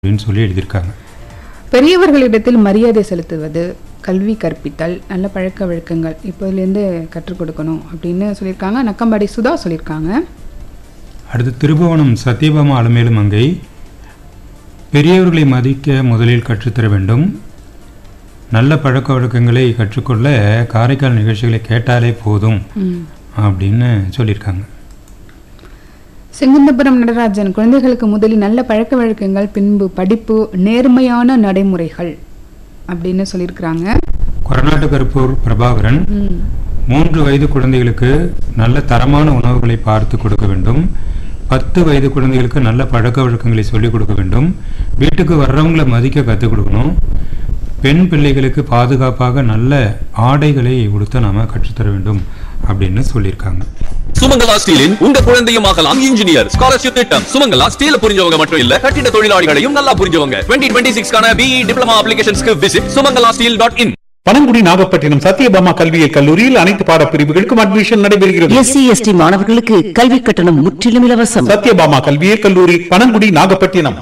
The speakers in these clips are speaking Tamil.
அப்படின்னு சொல்லி எழுதியிருக்காங்க பெரியவர்களிடத்தில் மரியாதை செலுத்துவது கல்வி கற்பித்தல் நல்ல பழக்க வழக்கங்கள் இப்போதுலேருந்து கற்றுக் கொடுக்கணும் அப்படின்னு சொல்லியிருக்காங்க நக்கம்பாடி சுதா சொல்லியிருக்காங்க அடுத்து திருபுவனம் சத்யபாமா அலமேலு மங்கை பெரியவர்களை மதிக்க முதலில் கற்றுத்தர வேண்டும் நல்ல பழக்க வழக்கங்களை கற்றுக்கொள்ள காரைக்கால் நிகழ்ச்சிகளை கேட்டாலே போதும் ம். அப்படின்னு சொல்லியிருக்காங்க செங்குந்தபுரம் நடராஜன் குழந்தைகளுக்கு முதலில் நல்ல பழக்க வழக்கங்கள் பின்பு படிப்பு நேர்மையான நடைமுறைகள் அப்படின்னு சொல்லியிருக்கிறாங்க கொரநாட்டு கருப்பூர் பிரபாகரன் ம். மூன்று வயது குழந்தைகளுக்கு நல்ல தரமான உணவுகளை பார்த்து கொடுக்க வேண்டும் பத்து வயது குழந்தைகளுக்கு நல்ல பழக்க வழக்கங்களை சொல்லிக் கொடுக்க வேண்டும் வீட்டுக்கு வர்றவங்களை மதிக்க கற்றுக் கொடுக்கணும் பெண் பிள்ளைகளுக்கு பாதுகாப்பாக நல்ல ஆடைகளை உடுத்த நாம கற்றுத்தர வேண்டும் அப்படின்னு சொல்லியிருக்காங்க சுமங்கலா ஸ்டீலின் உங்க குழந்தையும் ஆகலாம் இன்ஜினியர் ஸ்காலர்ஷிப் திட்டம் சுமங்கலா ஸ்டீல புரிஞ்சவங்க மட்டும் இல்ல கட்டிட தொழிலாளிகளையும் நல்லா புரிஞ்சவங்க டுவெண்ட்டி டுவெண்ட்டி சிக்ஸ்க்கான பிஇ டிப்ளமா அப்ளிகேஷன்ஸ்க்கு visit Sumangala steel dot in Panangudi Nagapattinam Sathyabama கல்வியியல் கல்லூரியில் அனைத்து பாடப்பிரிவுகளுக்கும் அட்மிஷன் நடைபெறுகிறது எஸ்சி எஸ்டி மாணவர்களுக்கு கல்வி கட்டணம் முற்றிலும் இலவசம் சத்யபாமா கல்வியியல் கல்லூரி பனங்குடி நாகப்பட்டினம்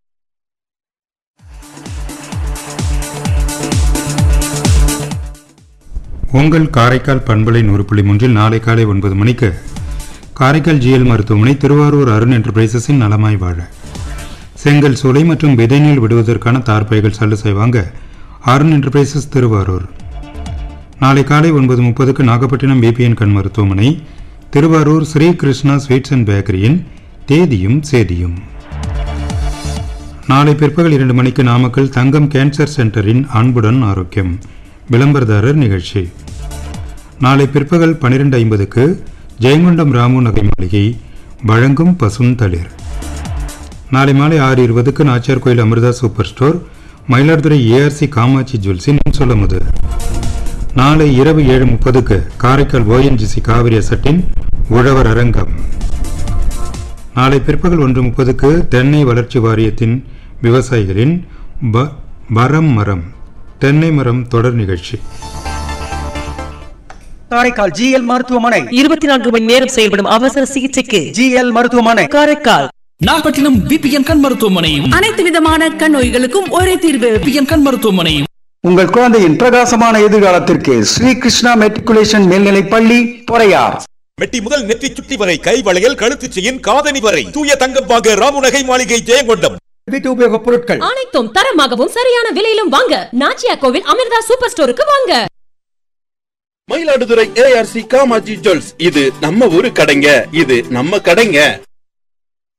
உங்கள் காரைக்கால் பண்பலை நூறு புள்ளி மூன்றில் நாளை காலை ஒன்பது மணிக்கு காரைக்கால் ஜிஎல் மருத்துவமனை திருவாரூர் அருண் என்டர்பிரைசஸின் நலமாய் வாழ செங்கல் சூளை மற்றும் விதைநீர் விடுவதற்கான தார்பைகள் சல்லு செய்வாங்க அருண் என்டர்பிரைசஸ் திருவாரூர் நாளை காலை ஒன்பது முப்பதுக்கு நாகப்பட்டினம் பிபிஎன் கண் மருத்துவமனை திருவாரூர் ஸ்ரீ கிருஷ்ணா ஸ்வீட்ஸ் அண்ட் பேக்கரியின் தேதியும் சேதியும் நாளை பிற்பகல் இரண்டு மணிக்கு நாமக்கல் தங்கம் கேன்சர் சென்டரின் அன்புடன் ஆரோக்கியம் விளம்பரதாரர் நிகழ்ச்சி நாளை பிற்பகல் பன்னிரெண்டு ஐம்பதுக்கு ஜெயங்கொண்டம் ராமு நகை மாளிகை வழங்கும் பசுந்தளிர் நாளை மாலை ஆறு இருபதுக்கு Nachiyar Koil Amirtha super store Mayiladuthurai ARC Kamatchi ஜுவல்ஸின் சொல்லமுது நாளை இரவு ஏழு முப்பதுக்கு காரைக்கால் ஓஎன்ஜிசி காவிரி அசட்டின் உழவர் அரங்கம் நாளை பிற்பகல் ஒன்று முப்பதுக்கு தென்னை வளர்ச்சி வாரியத்தின் விவசாயிகளின் ப வரம் மரம் தென்னை மரம் தொடர் நிகழ்ச்சி காரைக்கால் ஜிஎல் மருத்துவமனை இருபத்தி நான்கு மணி நேரம் செயல்படும் அவசர சிகிச்சைக்கு ஜிஎல் மருத்துவமனை காரைக்கால் நாகப்பட்டினம் பிபிஎன் கண் மருத்துவமனையும் அனைத்து விதமான கண் நோய்களுக்கும் ஒரே தீர்வு பிபிஎன் கண் மருத்துவமனையும் உங்கள் குழந்தையின் பிரகாசமான எதிர்காலத்திற்கு ஸ்ரீ கிருஷ்ணா மெட்ரிகுலேஷன் மேல்நிலைப் பள்ளி பொறையார் மெட்டி முதல் நெற்றி சுட்டி வரை கை வளையல் கழுத்து செயின் காதணி வரை தூய தங்கம் வாங்க ராமுநகை மாளிகை ஜெயங்கொண்டம் வீட்டு உபயோகப் பொருட்கள் அனைத்தும் தரமாகவும் சரியான விலையிலும் வாங்க நாச்சியா கோவில் அமிர்தா சூப்பர் ஸ்டோருக்கு வாங்க மயிலாடுதுறை ஏஆர்சி காமாஜி ஜுவல்ஸ் இது நம்ம ஊரு கடைங்க இது நம்ம கடைங்க